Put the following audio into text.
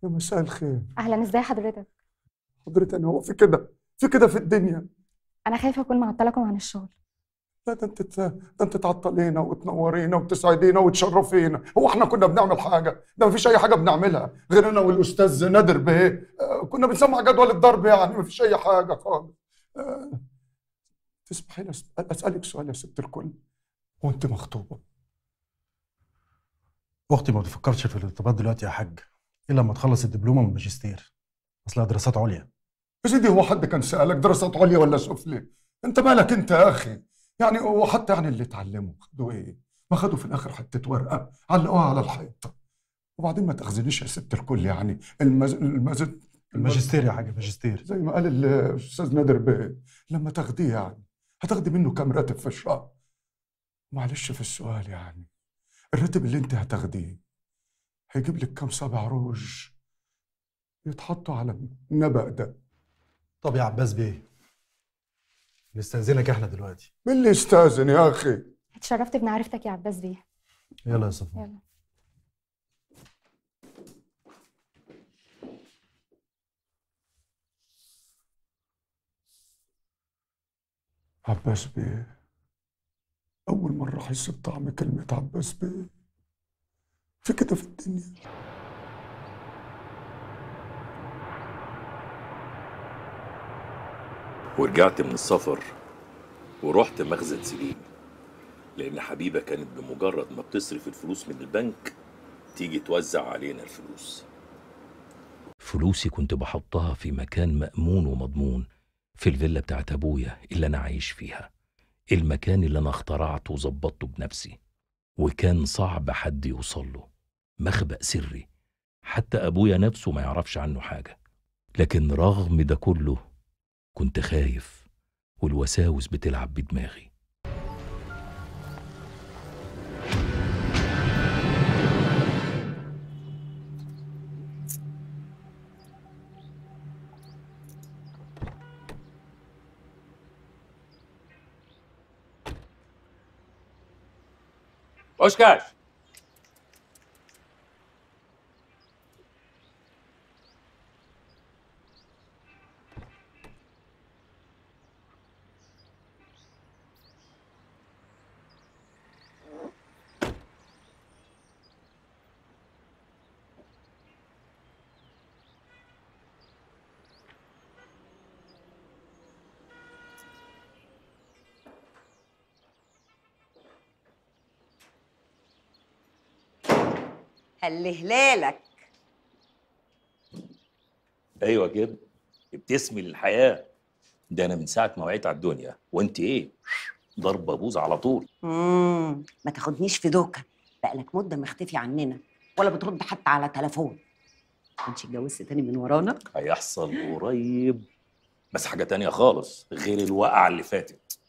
يا مساء الخير اهلا ازاي حضرتك حضرتك انا هو في كده في كده في الدنيا انا خايفه اكون معطلكم عن الشغل لا ده انت ده انت تعطلينا وتنورينا وتسعدينا وتشرفينا هو احنا كنا بنعمل حاجه ده مفيش اي حاجه بنعملها غير انا والاستاذ نادر بيه آه، كنا بنسمع جدول الضرب يعني مفيش اي حاجه خالص آه، تسمحي لي أسأل- اسالك سؤال يا ست الكل وانت مخطوبه اختي ما بتفكرش في الارتباط دلوقتي يا حاج الا لما تخلص الدبلومه من الماجستير اصلها دراسات عليا يا سيدي هو حد كان سالك دراسات عليا ولا سفلي انت مالك انت يا اخي يعني وحتى يعني اللي اتعلموا خدوا ايه ما خدوا في الاخر حته ورقه علقوها على الحيطه وبعدين ما تاخذنيش يا ست الكل يعني المز... المز... الماجستير يا حاج الماجستير زي ما قال الاستاذ نادر بيه لما تاخديه يعني هتاخدي منه كام راتب في الشهر معلش في السؤال يعني الراتب اللي انت هتاخديه هيجيب لك كام صابع روج يتحطوا على النبأ ده طب يا عباس بيه نستأذنك احنا دلوقتي مين اللي يستاذن يا اخي اتشرفت بمعرفتك يا عباس بيه يلا يا صفا يلا عباس بيه أول مرة أحس بطعم كلمة عباس بيه في كده في الدنيا ورجعت من السفر ورحت مخزن سليم لأن حبيبة كانت بمجرد ما بتصرف الفلوس من البنك تيجي توزع علينا الفلوس فلوسي كنت بحطها في مكان مأمون ومضمون في الفيلا بتاعت أبويا اللي أنا عايش فيها المكان اللي أنا اخترعته وظبطته بنفسي وكان صعب حد يوصل له مخبأ سري حتى أبويا نفسه ما يعرفش عنه حاجة لكن رغم ده كله كنت خايف والوساوس بتلعب بدماغي اوشكاش هل هلالك ايوه كده ابتسمي للحياه ده انا من ساعه ما وعيت على الدنيا وانت ايه ضربه بوز على طول مم. ما تاخدنيش في دوكا بقالك مده مختفي عننا ولا بترد حتى على تليفون كنتش اتجوزت تاني من ورانا هيحصل قريب بس حاجه تانية خالص غير الوقعه اللي فاتت